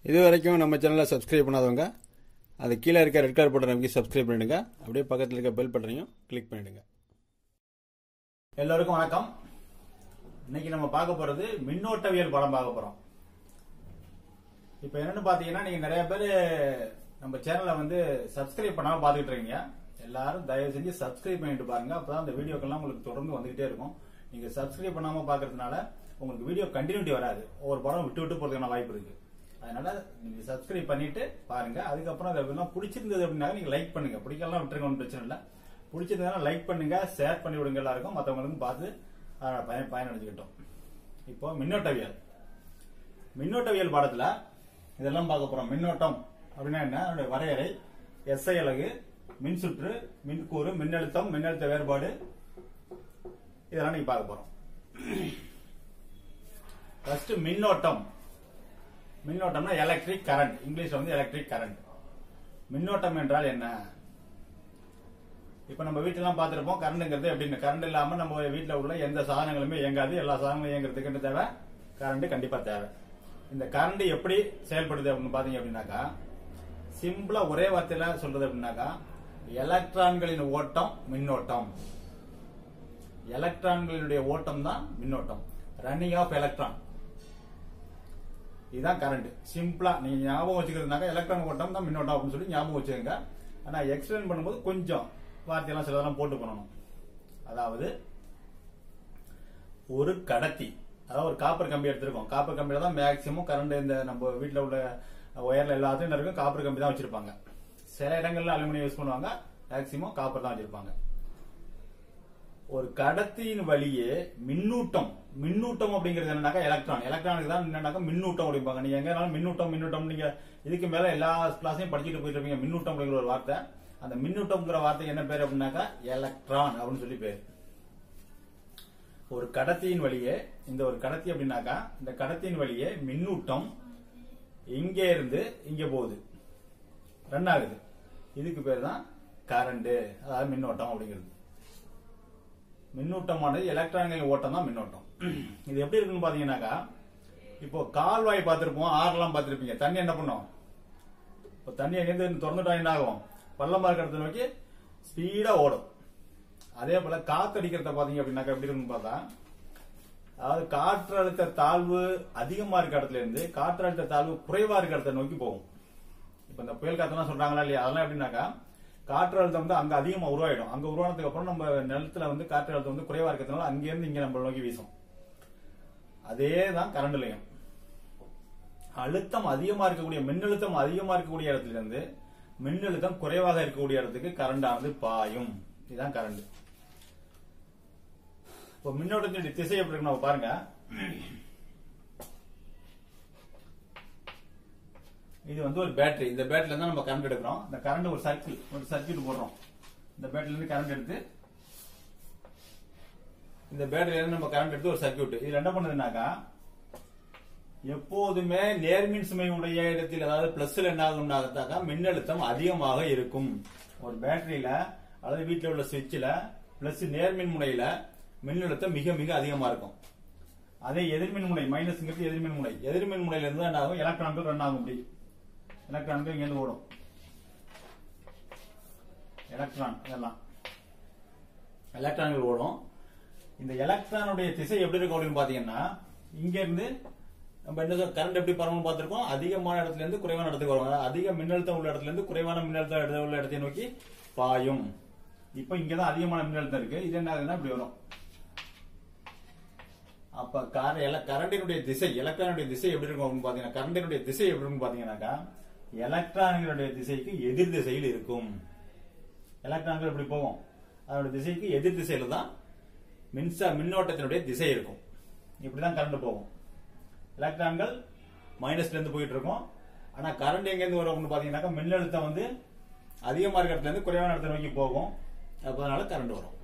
இது வரைக்கும் நம்ம சேனலை சப்ஸ்கிரைப் பண்ணாதவங்க அது கீழே இருக்க ரெட் கலர் பட்டன் அமைக்கி சப்ஸ்கிரைப் பண்ணிடுங்க அப்படியே பக்கத்தில் இருக்க பெல் பட்டனையும் கிளிக் பண்ணிடுங்க எல்லோருக்கும் வணக்கம் இன்னைக்கு நம்ம பார்க்க போறது மின்னோட்டவியல் படம் பார்க்க போறோம் இப்போ என்னன்னு பாத்தீங்கன்னா நீங்க நிறைய பேர் நம்ம சேனலை வந்து சப்ஸ்கிரைப் பண்ணாம பாத்துக்கிட்டு இருக்கீங்க எல்லாரும் தயவு செஞ்சு சப்ஸ்கிரைப் பண்ணிட்டு பாருங்க அப்பதான் அந்த வீடியோக்கெல்லாம் உங்களுக்கு தொடர்ந்து வந்துகிட்டே இருக்கும் நீங்க சப்ஸ்கிரைப் பண்ணாம பாக்குறதுனால உங்களுக்கு வீடியோ கண்டினியூட்டி வராது ஒவ்வொரு படம் விட்டு விட்டு போறதுக்கான வாய்ப்பு இருக்கு அதனால நீங்க சப்ஸ்கிரைப் பண்ணிட்டு பாருங்க அதுக்கப்புறம் அதை எல்லாம் பிடிச்சிருந்தது அப்படின்னா நீங்க லைக் பண்ணுங்க பிடிக்கலாம் விட்டுருங்க ஒன்றும் பிரச்சனை இல்லை பிடிச்சிருந்ததுனா லைக் பண்ணுங்க ஷேர் பண்ணி விடுங்க எல்லாருக்கும் மற்றவங்களுக்கும் பார்த்து அதோட பயன் பயனடைஞ்சுக்கிட்டோம் இப்போ மின்னோட்டவியல் மின்னோட்டவியல் பாடத்துல இதெல்லாம் பார்க்க போறோம் மின்னோட்டம் அப்படின்னா என்ன அதனுடைய வரையறை எஸ்ஐ அலகு மின்சுற்று மின்கூறு மின்னழுத்தம் மின்னழுத்த வேறுபாடு இதெல்லாம் நீங்க பார்க்க போறோம் ஃபர்ஸ்ட் மின்னோட்டம் மின்னோட்டம்னா எலக்ட்ரிக் கரண்ட் இங்கிலீஷ்ல வந்து எலக்ட்ரிக் கரண்ட் மின்னோட்டம் என்றால் என்ன இப்ப நம்ம வீட்டுலாம் பார்த்திருப்போம் கரண்ட்ங்கிறது எப்படின்னு கரண்ட் இல்லாம நம்ம வீட்டுல உள்ள எந்த சாதனங்களுமே இயங்காது எல்லா சாதனங்களும் இயங்குறதுக்கு என்ன தேவை கரண்ட் கண்டிப்பா தேவை இந்த கரண்ட் எப்படி செயல்படுது அப்படின்னு பாத்தீங்க அப்படின்னாக்கா சிம்பிளா ஒரே வார்த்தையில சொல்றது அப்படின்னாக்கா எலக்ட்ரான்களின் ஓட்டம் மின்னோட்டம் எலக்ட்ரான்களுடைய ஓட்டம் தான் மின்னோட்டம் ரன்னிங் ஆஃப் எலக்ட்ரான் இதுதான் கரண்ட் சிம்பிளா நீங்க ஞாபகம் வச்சுக்கிறதுனாக்கா எலக்ட்ரான் ஓட்டம் தான் மின்னோட்டம் அப்படின்னு சொல்லி ஞாபகம் வச்சுக்கோங்க ஆனா எக்ஸ்பிளைன் பண்ணும்போது கொஞ்சம் வார்த்தையெல்லாம் சிலதெல்லாம் போட்டு பண்ணணும் அதாவது ஒரு கடத்தி அதாவது ஒரு காப்பர் கம்பி எடுத்திருக்கோம் காப்பர் கம்பியில தான் மேக்சிமம் கரண்ட் இந்த நம்ம வீட்டில் உள்ள ஒயர்ல எல்லாத்தையும் இருக்கும் காப்பர் கம்பி தான் வச்சிருப்பாங்க சில இடங்கள்ல அலுமினியம் யூஸ் பண்ணுவாங்க மேக்சிமம் காப்பர் தான் வச்சிருப்பாங்க ஒரு கடத்தியின் வழியே மின்னூட்டம் மின்னூட்டம் அப்படிங்கிறது என்னன்னாக்கா எலக்ட்ரான் எலக்ட்ரானுக்கு தான் என்னன்னாக்கா மின்னூட்டம் அப்படிம்பாங்க நீங்க எங்கனாலும் மின்னூட்டம் மின்னூட்டம் நீங்க இதுக்கு மேல எல்லா கிளாஸையும் படிச்சுட்டு போயிட்டு இருப்பீங்க மின்னூட்டம் அப்படிங்கிற ஒரு வார்த்தை அந்த மின்னூட்டம்ங்கிற வார்த்தைக்கு என்ன பேர் அப்படின்னாக்கா எலக்ட்ரான் அப்படின்னு சொல்லி பேர் ஒரு கடத்தியின் வழியே இந்த ஒரு கடத்தி அப்படின்னாக்கா இந்த கடத்தியின் வழியே மின்னூட்டம் இங்கே இருந்து இங்க போகுது ரன் ஆகுது இதுக்கு பேர் தான் கரண்ட் அதாவது மின்னோட்டம் அப்படிங்கிறது மின்னூட்டமானது எலக்ட்ரான்களின் ஓட்டம் தான் மின்னோட்டம் இது எப்படி இருக்குன்னு பாத்தீங்கன்னாக்கா இப்போ கால்வாய் பார்த்திருப்போம் ஆறுலாம் பார்த்திருப்பீங்க தண்ணி என்ன பண்ணும் இப்போ தண்ணி எங்கேருந்து திறந்துட்டா என்ன ஆகும் பள்ளமா இருக்கிறத நோக்கி ஸ்பீடா ஓடும் அதே போல காத்தடிக்கிறத பாத்தீங்க அப்படின்னாக்கா எப்படி இருக்குன்னு பார்த்தா அதாவது காற்றழுத்த தாழ்வு அதிகமா இருக்க இடத்துல இருந்து காற்றழுத்த தாழ்வு குறைவா இருக்க இடத்த நோக்கி போகும் இப்ப இந்த புயல் காத்தெல்லாம் சொல்றாங்களா இல்லையா அதெல்லாம் எப்படின்னாக்கா காற்று அழுத்தம் வந்து அங்க அதிகமா உருவாயிடும் அங்க உருவானதுக்கு அப்புறம் நம்ம நிலத்துல வந்து காற்று அழுத்தம் வந்து குறைவா இருக்கிறதுனால அங்க இருந்து இங்க நம்ம நோக்கி வீசும் அதே தான் கரண்ட்லயும் அழுத்தம் அதிகமா இருக்கக்கூடிய மின்னழுத்தம் அதிகமா இருக்கக்கூடிய இடத்துல இருந்து மின்னழுத்தம் குறைவாக இருக்கக்கூடிய இடத்துக்கு கரண்ட் ஆனது பாயும் இதுதான் கரண்ட் இப்போ மின்னோட்டத்தினுடைய திசை எப்படி இருக்கு நம்ம பாருங்க இது வந்து ஒரு பேட்டரி இந்த பேட்டரியில தான் நம்ம கரண்ட் எடுக்கிறோம் இந்த கரண்ட் ஒரு சர்க்கிள் ஒரு சர்க்கியூட் போடுறோம் இந்த பேட்டரியில இருந்து கரண்ட் எடுத்து இந்த பேட்டரியில இருந்து நம்ம கரண்ட் எடுத்து ஒரு சர்க்கியூட் இதுல என்ன பண்ணுதுனாக்கா எப்போதுமே நேர்மின் சுமை உடைய இடத்தில் அதாவது பிளஸ்ல என்ன ஆகும்னாக்கா மின்னழுத்தம் அதிகமாக இருக்கும் ஒரு பேட்டரியில அதாவது வீட்டில் உள்ள சுவிட்சில் பிளஸ் நேர்மின் முனையில மின்னழுத்தம் மிக மிக அதிகமா இருக்கும் அதே எதிர்மின் முனை மைனஸ்ங்கிறது எதிர்மின் முனை எதிர்மின் முனையில இருந்து என்ன ஆகும் எலக்ட்ரான்கள் ரன் ஆகும் அப்படி எலக்ட்ரான்கள் இங்க இருந்து ஓடும் எலக்ட்ரான் இதெல்லாம் எலக்ட்ரான்கள் ஓடும் இந்த எலக்ட்ரானுடைய திசை எப்படி இருக்கும் அப்படின்னு பாத்தீங்கன்னா இங்க இருந்து நம்ம என்ன கரண்ட் எப்படி பரவணும் பார்த்திருக்கோம் அதிகமான இடத்துல இருந்து குறைவான இடத்துக்கு வரும் அதாவது அதிக மின்னழுத்தம் உள்ள இடத்துல இருந்து குறைவான மின்னழுத்தம் இடத்துல உள்ள இடத்தை நோக்கி பாயும் இப்போ இங்கதான் அதிகமான மின்னழுத்தம் இருக்கு இது என்ன ஆகுதுன்னா இப்படி வரும் அப்ப கரண்டினுடைய திசை எலக்ட்ரானுடைய திசை எப்படி இருக்கும் அப்படின்னு பாத்தீங்கன்னா கரண்டினுடைய திசை எப்படி இருக்கும் பாத்தீங்கன்னாக்கா எலக்ட்ரான்களுடைய திசைக்கு எதிர் திசையில் இருக்கும் எலக்ட்ரான்கள் எப்படி போகும் அதனுடைய திசைக்கு எதிர் திசையில தான் மின்சா மின்னோட்டத்தினுடைய திசை இருக்கும் இப்படிதான் கரண்ட் போகும் எலக்ட்ரான்கள் மைனஸ்ல இருந்து போயிட்டு இருக்கும் ஆனா கரண்ட் எங்க இருந்து வரும் பாத்தீங்கன்னாக்கா மின்னழுத்தம் வந்து அதிகமா இருக்கிற இடத்துல இருந்து குறைவான இடத்தை நோக்கி போகும் அதனால கரண்ட் வரும்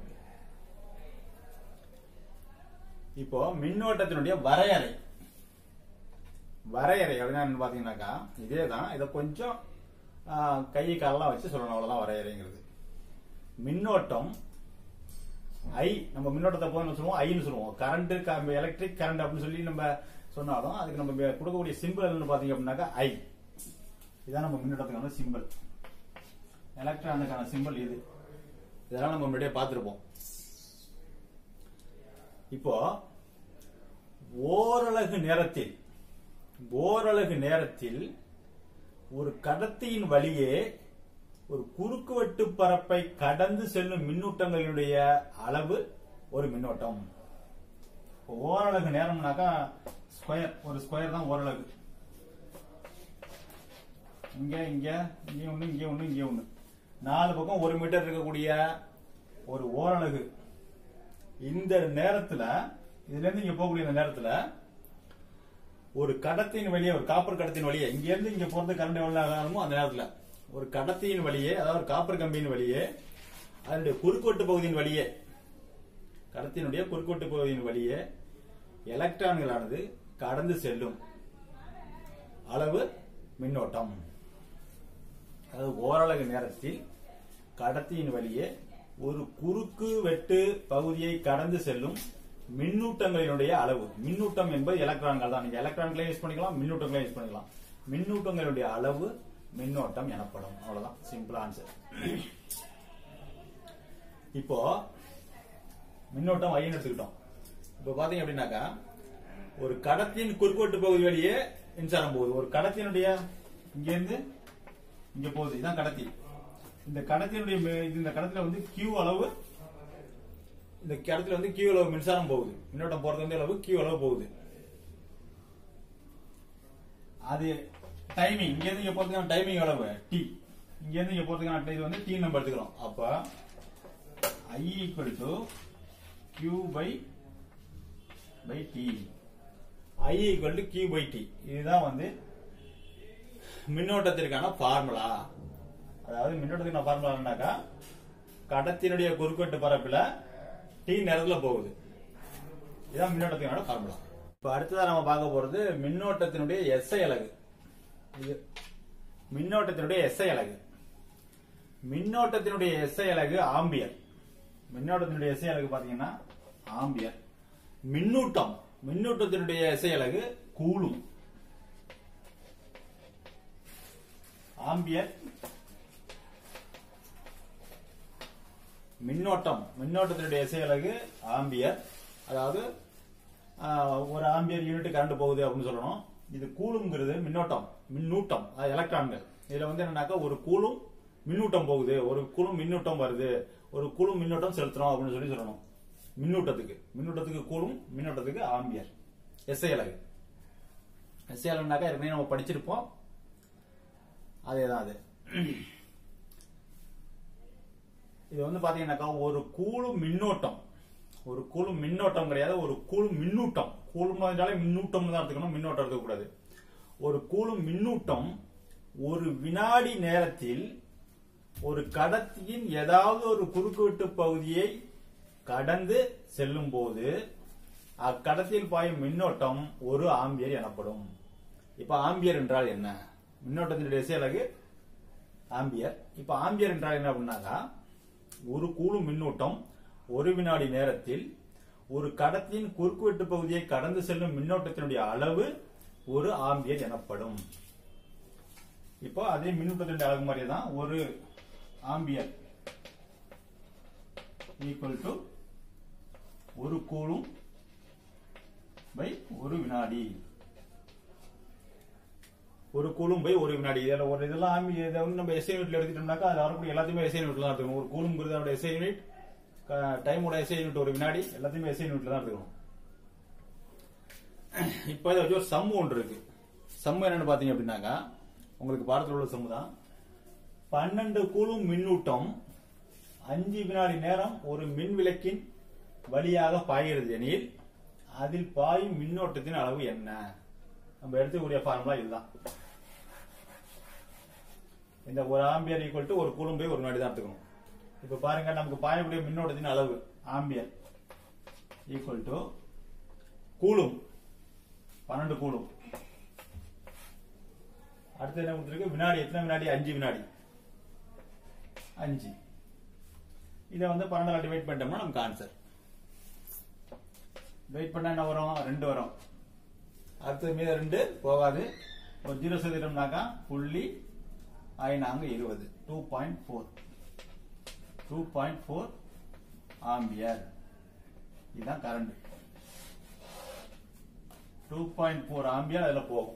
இப்போ மின்னோட்டத்தினுடைய வரையறை வரையறை அப்படின்னா பாத்தீங்கன்னாக்கா இதே தான் இதை கொஞ்சம் கை காலெல்லாம் வச்சு சொல்லணும் அவ்வளவுதான் வரையறைங்கிறது மின்னோட்டம் ஐ நம்ம மின்னோட்டத்தை போதும் சொல்லுவோம் ஐன்னு சொல்லுவோம் கரண்ட் எலக்ட்ரிக் கரண்ட் அப்படின்னு சொல்லி நம்ம சொன்னாலும் அதுக்கு நம்ம கொடுக்கக்கூடிய சிம்பிள் என்னன்னு பாத்தீங்க அப்படின்னாக்கா ஐ இதான் நம்ம மின்னோட்டத்துக்கான சிம்பிள் எலக்ட்ரானுக்கான சிம்பிள் இது இதெல்லாம் நம்ம முன்னாடியே பார்த்துருப்போம் இப்போ ஓரலகு நேரத்தில் ஓரலகு நேரத்தில் ஒரு கடத்தியின் வழியே ஒரு குறுக்குவெட்டு பரப்பை கடந்து செல்லும் மின்னூட்டங்களுடைய அளவு ஒரு மின்னோட்டம் இப்போ ஓரலகு நேரம்னாக்கா ஸ்கொயர் ஒரு ஸ்கொயர் தான் ஓரலகு இங்க இங்க இங்க ஒண்ணு இங்க ஒண்ணு இங்க ஒண்ணு நாலு பக்கம் ஒரு மீட்டர் இருக்கக்கூடிய ஒரு ஓரலகு இந்த நேரத்துல இதுல இருந்து இங்க போகக்கூடிய இந்த நேரத்துல ஒரு கடத்தின் வழியே ஒரு காப்பர் கடத்தின் வழியே இங்க இருந்து இங்க போறது கரண்ட் எவ்வளவு ஆகணுமோ அந்த நேரத்துல ஒரு கடத்தியின் வழியே அதாவது ஒரு காப்பர் கம்பியின் வழியே அதனுடைய குறுக்கோட்டு பகுதியின் வழியே கடத்தினுடைய குறுக்கோட்டு பகுதியின் வழியே எலக்ட்ரான்களானது கடந்து செல்லும் அளவு மின்னோட்டம் அதாவது ஓரலகு நேரத்தில் கடத்தியின் வழியே ஒரு குறுக்கு வெட்டு பகுதியை கடந்து செல்லும் மின்னூட்டங்களினுடைய அளவு மின்னூட்டம் என்பது எலக்ட்ரான்கள் தான் நீங்க எலக்ட்ரான்களையும் யூஸ் பண்ணிக்கலாம் மின்னூட்டங்களையும் யூஸ் பண்ணிக்கலாம் மின்னூட்டங்களுடைய அளவு மின்னோட்டம் எனப்படும் அவ்வளவுதான் சிம்பிள் ஆன்சர் இப்போ மின்னோட்டம் ஐன்னு எடுத்துக்கிட்டோம் இப்போ பாத்தீங்க அப்படின்னாக்கா ஒரு கடத்தின் குறுக்கோட்டு பகுதி வழியே மின்சாரம் போகுது ஒரு கடத்தினுடைய இங்க இருந்து இங்க போகுது இதுதான் கடத்தி இந்த கடத்தினுடைய மே- இது இந்த கடத்தில வந்து Q அளவு இந்த கடத்தில வந்து Q அளவு மின்சாரம் போகுது மின்னோட்டம் போறது வந்து அளவு Q அளவு போகுது அது டைமிங் இங்க இருந்து இங்க போறதுக்கான டைமிங் அளவு T இங்க இருந்து இங்க போறதுக்கான இது வந்து T நம்ம எடுத்துக்கிறோம் அப்ப I equal to Q by by T I equal to Q by T இதுதான் வந்து மின்னோட்டத்திற்கான ஃபார்முலா அதாவது மின்னோட்டத்துக்கான ஃபார்முலா என்னன்னாக்கா கடத்தினுடைய குறுக்கோட்டு பரப்புல T நேரத்துல போகுது இதுதான் மின்னோட்டத்துக்கான ஃபார்முலா இப்ப அடுத்ததா நம்ம பார்க்க போறது மின்னோட்டத்தினுடைய எஸ்ஐ அலகு இது மின்னோட்டத்தினுடைய எஸ்ஐ அலகு மின்னோட்டத்தினுடைய எஸ்ஐ அலகு ஆம்பியர் மின்னோட்டத்தினுடைய எஸ்ஐ அலகு பாத்தீங்கன்னா ஆம்பியர் மின்னூட்டம் மின்னூட்டத்தினுடைய எஸ்ஐ அலகு கூலும் ஆம்பியர் மின்னோட்டம் மின்னோட்டத்தினுடைய எஸ்ஐ அலகு ஆம்பியர் அதாவது ஆஹ், ஒரு ஆம்பியர் யூனிட் கரண்ட் போகுது அப்படின்னு சொல்லணும் இது கூலுங்கிறது மின்னோட்டம் மின்னூட்டம் அதாவது எலக்ட்ரான்கள் இதுல வந்து என்னன்னாக்கா ஒரு கூலும் மின்னூட்டம் போகுது ஒரு கூலும் மின்னூட்டம் வருது ஒரு கூலும் மின்னோட்டம் செலுத்துறோம் அப்படின்னு சொல்லி சொல்லணும் மின்னூட்டத்துக்கு மின்னூட்டத்துக்கு கூலும் மின்னோட்டத்துக்கு ஆம்பியர் எஸ்ஐ அலகு எஸ்ஐ அலகுனாக்கா ஏற்கனவே நம்ம படிச்சிருப்போம் அதேதான் அது இது வந்து பாத்தீங்கன்னாக்கா ஒரு கூலும் மின்னோட்டம் ஒரு கூலும் மின்னோட்டம் கிடையாது ஒரு கூலும் மின்னூட்டம் கூலும் என்றாலே மின்னூட்டம் தான் எடுத்துக்கணும் மின்னோட்டம் எடுக்கக்கூடாது ஒரு கூலும் மின்னூட்டம் ஒரு வினாடி நேரத்தில் ஒரு கடத்தியின் ஏதாவது ஒரு குறுக்குவெட்டு பகுதியை கடந்து செல்லும் போது அக்கடத்தில் பாயும் மின்னோட்டம் ஒரு ஆம்பியர் எனப்படும் இப்ப ஆம்பியர் என்றால் என்ன மின்னோட்டத்தினுடைய செயலகு ஆம்பியர் இப்ப ஆம்பியர் என்றால் என்ன அப்படின்னாக்கா ஒரு கூலும் மின்னூட்டம் ஒரு வினாடி நேரத்தில் ஒரு கடத்தியின் குறுக்குவெட்டு பகுதியை கடந்து செல்லும் மின்னோட்டத்தினுடைய அளவு ஒரு ஆம்பியர் எனப்படும் இப்போ அதே மின்னூட்டத்தினுடைய அளவு மாதிரியே தான் ஒரு ஆம்பியர் ஈக்குவல் டு ஒரு கூலும் பை ஒரு வினாடி ஒரு கூலும் பை ஒரு வினாடி இதுல ஒரு இதெல்லாம் ஆமி இதை வந்து நம்ம எஸ்ஐ யூனிட்ல எடுத்துட்டோம்னாக்கா அதுல வரக்கூடிய எல்லாத்தையுமே எஸ்ஐ யூனிட்ல தான் எடுத்துக்கணும் ஒரு கூலுங்கிறது அதோட எஸ்ஐ யூனிட் டைமோட எஸ்ஐ யூனிட் ஒரு வினாடி எல்லாத்தையுமே எஸ்ஐ யூனிட்ல தான் எடுத்துக்கணும் இப்போ இதை வச்சு ஒரு சம் ஒன்று இருக்கு சம் என்னன்னு பாத்தீங்க அப்படின்னாக்கா உங்களுக்கு பாடத்தில் உள்ள சம் தான் பன்னெண்டு கூலும் மின்னூட்டம் அஞ்சு வினாடி நேரம் ஒரு மின் விளக்கின் வழியாக பாய்கிறது எனில் அதில் பாயும் மின்னோட்டத்தின் அளவு என்ன நம்ம எடுத்துக்கூடிய ஃபார்முலா இதுதான் இந்த ஒரு ஆம்பியர் ஈக்குவல் டு ஒரு கூலும் போய் ஒரு வினாடி தான் எடுத்துக்கணும் இப்ப பாருங்க நமக்கு பாயக்கூடிய மின்னோட்டத்தின் அளவு ஆம்பியர் ஈக்குவல் டு கூலும் பன்னெண்டு கூலும் அடுத்து என்ன கொடுத்துருக்கு வினாடி எத்தனை வினாடி அஞ்சு வினாடி அஞ்சு இதை வந்து பன்னெண்டால் டிவைட் பண்ணிட்டோம்னா நமக்கு ஆன்சர் வெயிட் பண்ணா என்ன வரும் ரெண்டு வரும் அடுத்தது மீத ரெண்டு போகாது ஒரு ஜீரோ சதவீதம்னாக்கா புள்ளி ஐநாங்க இருபது two point four two point four ampere இதுதான் current two point four ampere அதுல போகும்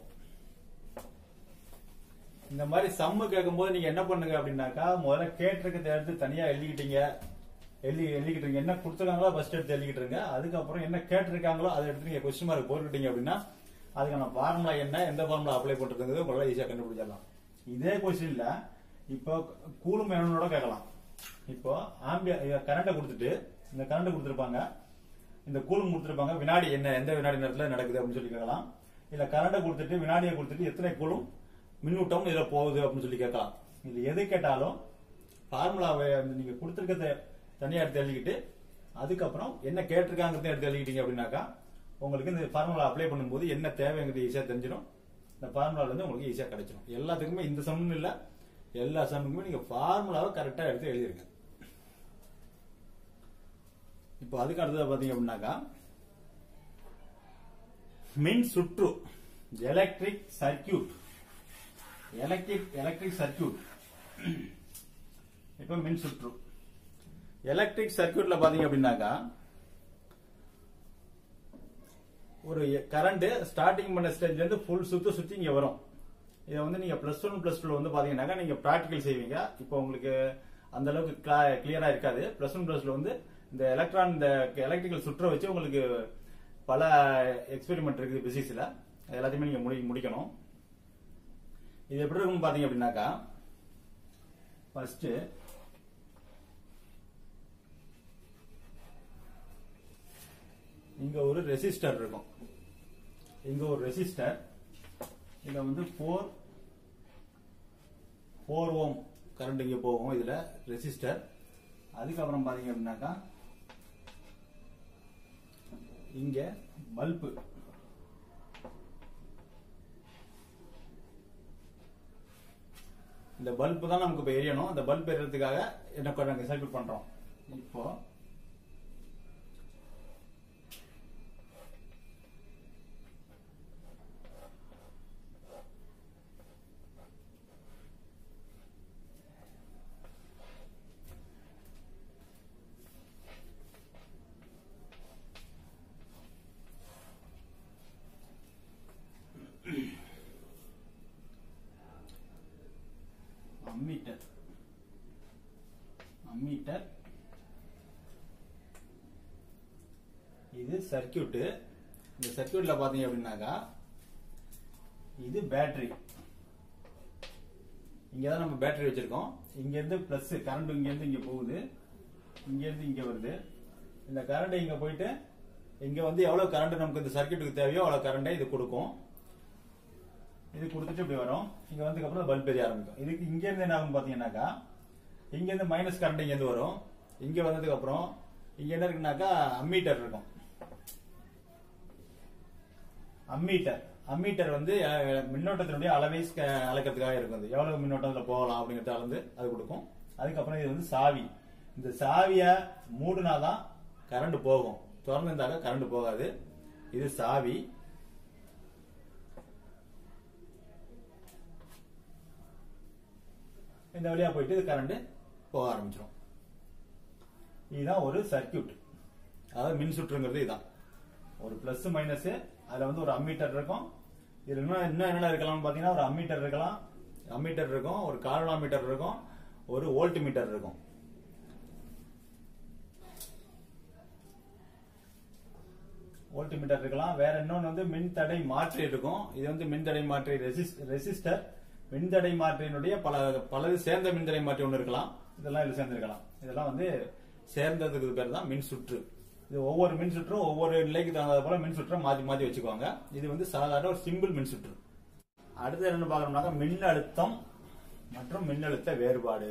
இந்த மாதிரி சம்மு கேட்கும்போது நீங்க என்ன பண்ணுங்க அப்படின்னாக்கா முதல்ல கேட்டிருக்கிறத எடுத்து தனியா எழுதிக்கிட்டீங்க எழுதி எழுதிக்கிட்டு என்ன கொடுத்துருக்காங்களோ ஃபர்ஸ்ட் எடுத்து எழுதிக்கிட்டுருங்க அதுக்கப்புறம் என்ன கேட்டிருக்காங்களோ அதை எடுத்து நீங்க கொஸ்டின் மார்க் போட்டுக்கிட்டீங்க அப்படின்னா அதுக்கான ஃபார்முலா என்ன எந்த ஃபார்முலா அப்ளை பண்றதுங்கிறது உங்களால ஈஸியா கண்டுபிடிச்சிடலாம் இதே கொஸ்டின்ல இப்போ கூலும் என்னோட கேட்கலாம் இப்போ ஆம்பியர் கரண்ட்டை கொடுத்துட்டு இந்த கரண்ட் கொடுத்துருப்பாங்க இந்த கூலும் கொடுத்துருப்பாங்க வினாடி என்ன எந்த வினாடி நேரத்தில் நடக்குது அப்படின்னு சொல்லி கேட்கலாம் இல்ல கரண்ட்டை கொடுத்துட்டு வினாடியை கொடுத்துட்டு எத்தனை கூலும் மின்னூட்டம் இதுல போகுது அப்படின்னு சொல்லி கேட்கலாம் இது எது கேட்டாலும் ஃபார்முலாவை வந்து நீங்க கொடுத்துருக்கத தனியா எடுத்து எழுதிக்கிட்டு அதுக்கப்புறம் என்ன கேட்டிருக்காங்கிறத எடுத்து எழுதிக்கிட்டீங்க அப்படின்னாக்கா உங்களுக்கு இந்த ஃபார்முலா அப்ளை பண்ணும்போது என்ன தேவைங்கிறது ஈஸியா தெரிஞ்சிடும் இந்த ஃபார்முலா வந்து உங்களுக்கு ஈஸியா கிடைச்சிடும் எல்லாத்துக்குமே இந்த சம்னு இல்ல எல்லா சம்முக்குமே நீங்க ஃபார்முலாவை கரெக்டா எடுத்து எழுதிருங்க இப்போ அதுக்கு அடுத்தது பாத்தீங்க அப்படின்னாக்கா மின் சுற்று electric circuit electric electric circuit இப்போ மின் சுற்று எலக்ட்ரிக் சர்க்கியூட்ல பாத்தீங்க அப்படின்னாக்கா ஒரு கரண்ட் ஸ்டார்டிங் பண்ண ஸ்டேஜ்ல இருந்து ஃபுல் சுத்து சுத்தி இங்க வரும் இதை வந்து நீங்க பிளஸ் ஒன் பிளஸ் டூ வந்து பாத்தீங்கன்னாக்கா நீங்க பிராக்டிகல் செய்வீங்க இப்போ உங்களுக்கு அந்த அளவுக்கு கிளியரா இருக்காது பிளஸ் ஒன் பிளஸ் வந்து இந்த எலக்ட்ரான் இந்த எலக்ட்ரிக்கல் சுற்ற வச்சு உங்களுக்கு பல எக்ஸ்பெரிமெண்ட் இருக்குது பிசிக்ஸ்ல எல்லாத்தையுமே நீங்க முடி முடிக்கணும் இது எப்படி இருக்கும் பாத்தீங்க அப்படின்னாக்கா ஃபர்ஸ்ட் இங்க ஒரு ரெசிஸ்டர் இருக்கும் இங்க ஒரு ரெசிஸ்டர் இங்க வந்து போர் போர் ஓம் கரண்ட் இங்க போகும் இதுல ரெசிஸ்டர் அதுக்கப்புறம் பாத்தீங்க அப்படின்னாக்கா இங்க பல்பு இந்த பல்பு தான் நமக்கு இப்ப எரியணும் அந்த பல்ப் எரியறதுக்காக என்ன நாங்க சர்க்கியூட் பண்றோம் இப்போ அம்மீட்டர் அம்மீட்டர் இது சர்க்கியூட் இந்த சர்க்கியூட்ல பாத்தீங்க அப்படின்னாக்கா இது பேட்டரி இங்க தான் நம்ம பேட்டரி வச்சிருக்கோம் இங்க இருந்து பிளஸ் கரண்ட் இங்க இருந்து இங்க போகுது இங்க இருந்து இங்க வருது இந்த கரண்ட் இங்க போயிட்டு இங்க வந்து எவ்வளவு கரண்ட் நமக்கு இந்த சர்க்கியூட்டுக்கு தேவையோ அவ்வளவு கரண்டை இது கொடுக்கும் இது கொடுத்துட்டு இப்படி வரும் இங்க வந்ததுக்கு அப்புறம் பல்ப் எரிய ஆரம்பிக்கும் இதுக்கு இங்க இருந்து என்ன ஆகும் பாத்தீங்கன்னாக்கா இங்க இருந்து மைனஸ் கரண்ட் இங்க இருந்து வரும் இங்க வந்ததுக்கு அப்புறம் இங்க என்ன இருக்குனாக்கா அம்மீட்டர் இருக்கும் அம்மீட்டர் அம்மீட்டர் வந்து அஹ், மின்னோட்டத்தினுடைய அளவை ஸ்க- அளக்கிறதுக்காக இருக்குது எவ்வளவு மின்னோட்டத்துல போகலாம் அப்படிங்கறத அளந்து அது கொடுக்கும் அதுக்கப்புறம் இது வந்து சாவி இந்த சாவிய மூடுனாதான் கரண்ட் போகும் திறந்திருந்தாக்க கரண்ட் போகாது இது சாவி இந்த வழியா போயிட்டு இது கரண்ட் போக ஆரம்பிச்சிடும் இதுதான் ஒரு சர்க்கியூட் அதாவது மின் சுற்றுங்கிறது இதுதான் ஒரு பிளஸ் மைனஸ் அதுல வந்து ஒரு அம்மீட்டர் இருக்கும் இதுல இன்னும் இன்னும் என்னென்ன இருக்கலாம்னு பாத்தீங்கன்னா ஒரு அம்மீட்டர் இருக்கலாம் அம்மீட்டர் இருக்கும் ஒரு கார்பனோமீட்டர் இருக்கும் ஒரு வோல்ட் மீட்டர் இருக்கும் வோல்ட் மீட்டர் இருக்கலாம் வேற இன்னொன்னு வந்து மின்தடை மாற்றி இருக்கும் இது வந்து மின்தடை மாற்றி ரெசிஸ்டர் மின்தடை மாற்றியினுடைய பல பலது சேர்ந்த மின்தடை மாற்றி ஒன்று இருக்கலாம் இதெல்லாம் இதுல சேர்ந்திருக்கலாம் இதெல்லாம் வந்து சேர்ந்ததுக்கு பேர் தான் மின் சுற்று இது ஒவ்வொரு மின் சுற்றும் ஒவ்வொரு நிலைக்கு தகுந்த போல மின் சுற்றை மாத்தி மாத்தி வச்சுக்குவாங்க இது வந்து சாதாரண ஒரு சிம்பிள் மின் சுற்று அடுத்து என்ன பார்க்கணும்னாக்கா மின்னழுத்தம் மற்றும் மின்னழுத்த வேறுபாடு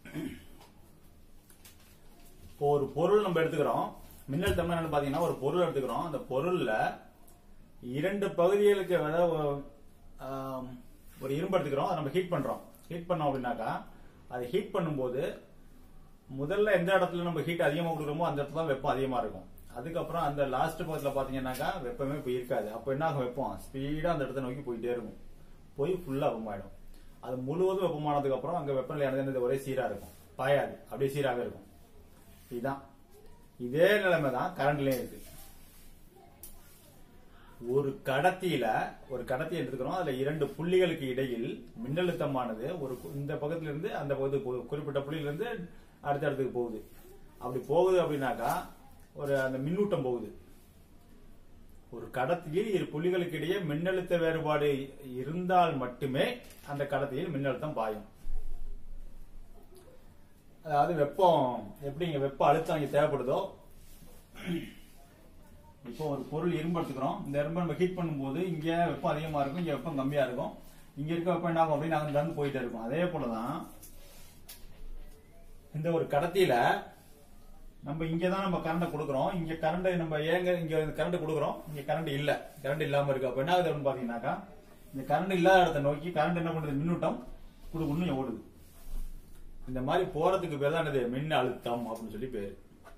இப்போ ஒரு பொருள் நம்ம எடுத்துக்கிறோம் மின்னழுத்தம்னா என்னன்னு பாத்தீங்கன்னா ஒரு பொருள் எடுத்துக்கிறோம் அந்த பொருள்ல இரண்டு பகுதிகளுக்கு அதாவது ஆம், ஒரு இரும்பு எடுத்துக்கிறோம் அதை நம்ம ஹீட் பண்றோம் ஹீட் பண்ணோம் அப்படின்னாக்கா அதை ஹீட் பண்ணும்போது முதல்ல எந்த இடத்துல நம்ம ஹீட் அதிகமா கொடுக்குறோமோ அந்த இடத்துல தான் வெப்பம் அதிகமா இருக்கும் அதுக்கப்புறம் அந்த லாஸ்ட் பக்கத்துல பாத்தீங்கன்னாக்கா வெப்பமே போய் இருக்காது அப்போ என்ன ஆகும் வெப்பம் ஸ்பீடா அந்த இடத்த நோக்கி போயிட்டே இருக்கும் போய் ஃபுல்லா வெப்பமாயிடும் அது முழுவதும் வெப்பமானதுக்கு அப்புறம் அங்க வெப்பநிலையானது என்னது ஒரே சீரா இருக்கும் பாயாது அப்படியே சீராக இருக்கும் இதுதான் இதே நிலைமை தான் கரண்ட்லயும் இருக்கு ஒரு கடத்தியில ஒரு கடத்தி எடுத்துக்கிறோம் அதுல இரண்டு புள்ளிகளுக்கு இடையில் மின்னழுத்தமானது ஒரு கு- இந்த பக்கத்துல இருந்து அந்த பக்கத்துக்கு போகுது குறிப்பிட்ட புள்ளியில இருந்து அடுத்த இடத்துக்கு போகுது அப்படி போகுது அப்படின்னாக்கா ஒரு அந்த மின்னூட்டம் போகுது ஒரு கடத்தியில் இரு புள்ளிகளுக்கு இடையே மின்னழுத்த வேறுபாடு இருந்தால் மட்டுமே அந்த கடத்தியில் மின்னழுத்தம் பாயும் அதாவது வெப்பம் எப்படி இங்க வெப்ப அழுத்தம் இங்க தேவைப்படுதோ இப்போ ஒரு பொருள் இரும்பு எடுத்துக்கிறோம் இந்த இரும்பை நம்ம ஹீட் பண்ணும்போது இங்க வெப்பம் அதிகமா இருக்கும் இங்க வெப்பம் கம்மியா இருக்கும் இங்க இருக்க வெப்பம் என்ன ஆகும் அப்படின்னு நாங்க நடந்து போயிட்டே இருக்கும் அதே போலதான் இந்த ஒரு கடத்தியில நம்ம இங்க தான் நம்ம கரண்ட் கொடுக்குறோம் இங்க கரண்ட் நம்ம ஏங்க இங்க கரண்ட் கொடுக்குறோம் இங்க கரண்ட் இல்ல கரண்ட் இல்லாம இருக்கு அப்ப என்ன ஆகுது அப்படின்னு பாத்தீங்கன்னாக்கா இந்த கரண்ட் இல்லாத இடத்தை நோக்கி கரண்ட் என்ன பண்ணுது மின்னூட்டம் குடுக்குன்னு ஓடுது இந்த மாதிரி போறதுக்கு பேர் தான் என்னது மின் அழுத்தம் அப்படின்னு சொல்லி பேரு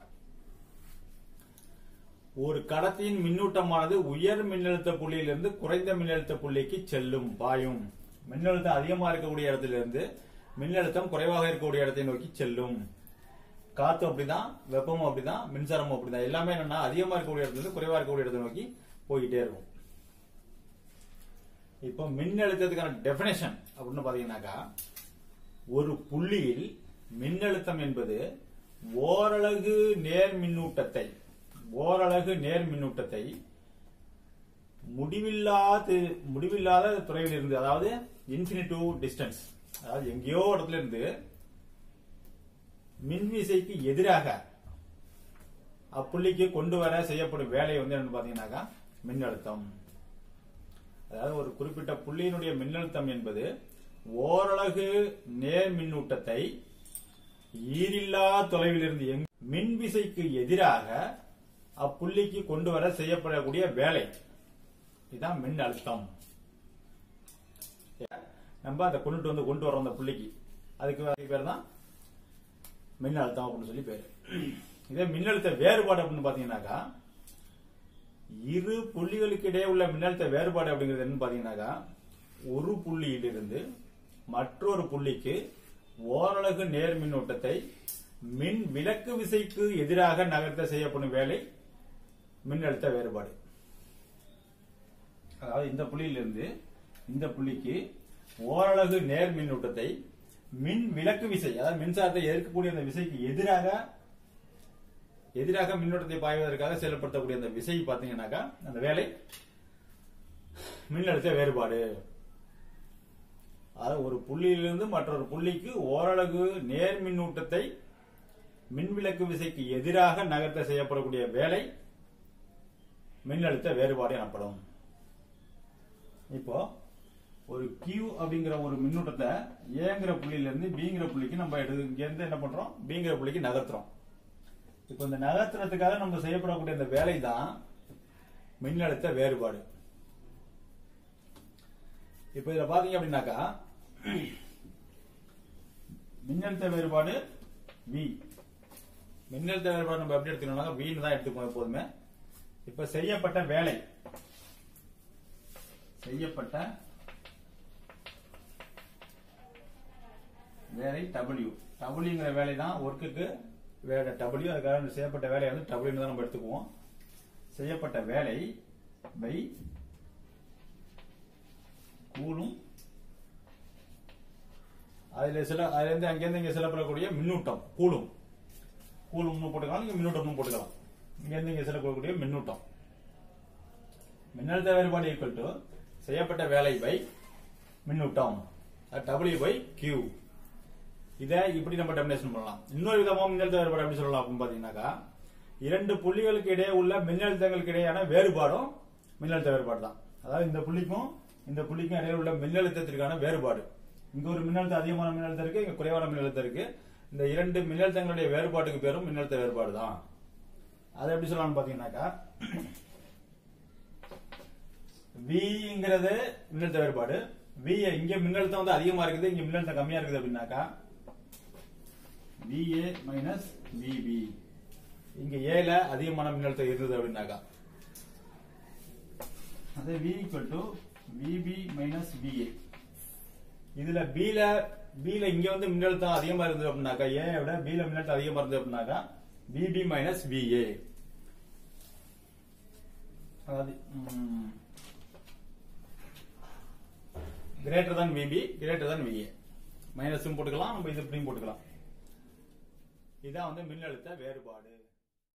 ஒரு கடத்தியின் மின்னூட்டமானது உயர் மின்னழுத்த புள்ளியிலிருந்து குறைந்த மின்னழுத்த புள்ளிக்கு செல்லும் பாயும் மின்னழுத்தம் அதிகமா இருக்கக்கூடிய இடத்திலிருந்து மின்னழுத்தம் குறைவாக இருக்கக்கூடிய இடத்தை நோக்கி செல்லும் காத்து அப்படிதான் வெப்பமும் அப்படிதான் மின்சாரமும் அப்படிதான் எல்லாமே என்னன்னா அதிகமா இருக்கக்கூடிய இடத்துல இருந்து குறைவா இருக்கக்கூடிய இடத்தை நோக்கி போய்கிட்டே இருக்கும் இப்போ மின்னழுத்தத்துக்கான டெபினேஷன் அப்படின்னு பாத்தீங்கன்னாக்கா ஒரு புள்ளியில் மின்னழுத்தம் என்பது ஓரலகு நேர் மின்னூட்டத்தை ஓரலகு நேர் மின்னூட்டத்தை முடிவில்லாத முடிவில்லாத துறையில் இருந்து அதாவது இன்ஃபினிட்டிவ் டிஸ்டன்ஸ் அதாவது எங்கேயோ இடத்துல இருந்து மின்விசைக்கு எதிராக அப்புள்ளிக்கு கொண்டு வர செய்யப்படும் வேலை வந்து என்னன்னு பாத்தீங்கன்னாக்கா மின்னழுத்தம் அதாவது ஒரு குறிப்பிட்ட புள்ளியினுடைய மின்னழுத்தம் என்பது ஓரலகு நேர் மின்னூட்டத்தை ஈரில்லா தொலைவில் இருந்து எங்- மின்விசைக்கு எதிராக அப்புள்ளிக்கு கொண்டு வர செய்யப்படக்கூடிய வேலை இதுதான் மின் அழுத்தம் நம்ம அதை கொண்டுட்டு வந்து கொண்டு வரோம் அந்த புள்ளிக்கு அதுக்கு அதுக்கு பேர் தான் மின்னழுத்தம் அப்படின்னு சொல்லி பேரு இதே மின்னழுத்த வேறுபாடு அப்படின்னு பாத்தீங்கன்னாக்கா இரு புள்ளிகளுக்கு இடையே உள்ள மின்னழுத்த வேறுபாடு அப்படிங்கிறது என்னன்னு பாத்தீங்கன்னாக்கா ஒரு புள்ளியிலிருந்து மற்றொரு புள்ளிக்கு ஓரலகு நேர் மின்னோட்டத்தை மின் விலக்கு விசைக்கு எதிராக நகர்த்த செய்யப்படும் வேலை மின்னழுத்த வேறுபாடு அதாவது இந்த புள்ளியிலிருந்து இந்த புள்ளிக்கு ஓரலகு நேர் மின்னூட்டத்தை மின் விலக்கு விசை அதாவது மின்சாரத்தை எதிர்க்கக்கூடிய அந்த விசைக்கு எதிராக எதிராக மின்னோட்டத்தை பாய்வதற்காக செயல்படுத்தக்கூடிய அந்த விசை பாத்தீங்கன்னாக்கா அந்த வேலை மின்னழுத்த வேறுபாடு அதாவது ஒரு புள்ளியிலிருந்து மற்றொரு புள்ளிக்கு ஓரலகு நேர் மின்னூட்டத்தை மின்விலக்கு விசைக்கு எதிராக நகர்த்த செய்யப்படக்கூடிய வேலை மின்னழுத்த வேறுபாடு எனப்படும் இப்போ ஒரு Q அப்படிங்கிற ஒரு மின்னூட்டத்தை ஏங்கிற புள்ளியில இருந்து பிங்கிற புள்ளிக்கு நம்ம எடுத்து இங்க இருந்து என்ன பண்றோம் பிங்கிற புள்ளிக்கு நகர்த்துறோம் இப்போ இந்த நகர்த்துறதுக்காக நம்ம செய்யப்படக்கூடிய இந்த வேலை தான் மின்னழுத்த வேறுபாடு இப்போ இதுல பாத்தீங்க அப்படின்னாக்கா மின்னழுத்த வேறுபாடு V மின்னழுத்த வேறுபாடு நம்ம எப்படி எடுத்துக்கணும்னா V ன்னு தான் எடுத்துக்கணும் எப்போதுமே இப்ப செய்யப்பட்ட வேலை செய்யப்பட்ட வேலை W Wங்கிற வேலை தான் ஒர்க்குக்கு வேலை W அதுக்காக செய்யப்பட்ட வேலையை வந்து W ன்னு தான் நம்ம எடுத்துக்குவோம் செய்யப்பட்ட வேலை பை கூலும் அதுல சில அதுல இருந்து அங்கிருந்து இங்க செல்லப்படக்கூடிய மின்னூட்டம் கூலும் கூலும்னு போட்டுக்கலாம் இங்க மின்னூட்டம்னு போட்டுக்கலாம் இங்க இருந்து இங்க செல்லக்கூடிய மின்னூட்டம் மின்னழுத்த வேறுபாடு ஈக்குவல் டு செய்யப்பட்ட வேலை பை மின்னூட்டம் டபிள்யூ பை கியூ இதை இப்படி நம்ம டெபினேஷன் பண்ணலாம் இன்னொரு விதமா மின்னழுத்த வேறுபாடு எப்படி சொல்லலாம் அப்படின்னு பாத்தீங்கன்னாக்கா இரண்டு புள்ளிகளுக்கு இடையே உள்ள மின்னழுத்தங்களுக்கு இடையான வேறுபாடும் மின்னழுத்த வேறுபாடு தான் அதாவது இந்த புள்ளிக்கும் இந்த புள்ளிக்கும் இடையே உள்ள மின்னழுத்தத்திற்கான வேறுபாடு இங்க ஒரு மின்னழுத்தம் அதிகமான மின்னழுத்தம் இருக்கு இங்க குறைவான மின்னழுத்தம் இருக்கு இந்த இரண்டு மின்னழுத்தங்களுடைய வேறுபாட்டுக்கு பேரும் மின்னழுத்த வேறுபாடு தான் அதை எப்படி சொல்லலாம்னு பாத்தீங்கன்னாக்கா விங்கிறது மின்னழுத்த வேறுபாடு வி இங்க மின்னழுத்தம் வந்து அதிகமா இருக்குது இங்க மின்னழுத்தம் கம்மியா இருக்குது அப்படின்னாக்கா VA மைனஸ் விபி இங்க ஏல அதிகமான மின்னழுத்தம் இருந்தது அப்படின்னாக்கா அதே V equal to VB minus VA இதுல பில பில இங்க வந்து மின்னழுத்தம் அதிகமா இருந்தது அப்படின்னாக்கா ஏ விட பில மின்னழுத்தம் அதிகமா இருந்தது அப்படின்னாக்கா பிபி மைனஸ் பிஏ அதாவது கிரேட்டர் தான் விபி கிரேட்டர் தான் விஏ மைனஸும் போட்டுக்கலாம் நம்ம இது இப்படியும் போட்டுக்கலாம் இதான் வந்து மின்னழுத்த வேறுபாடு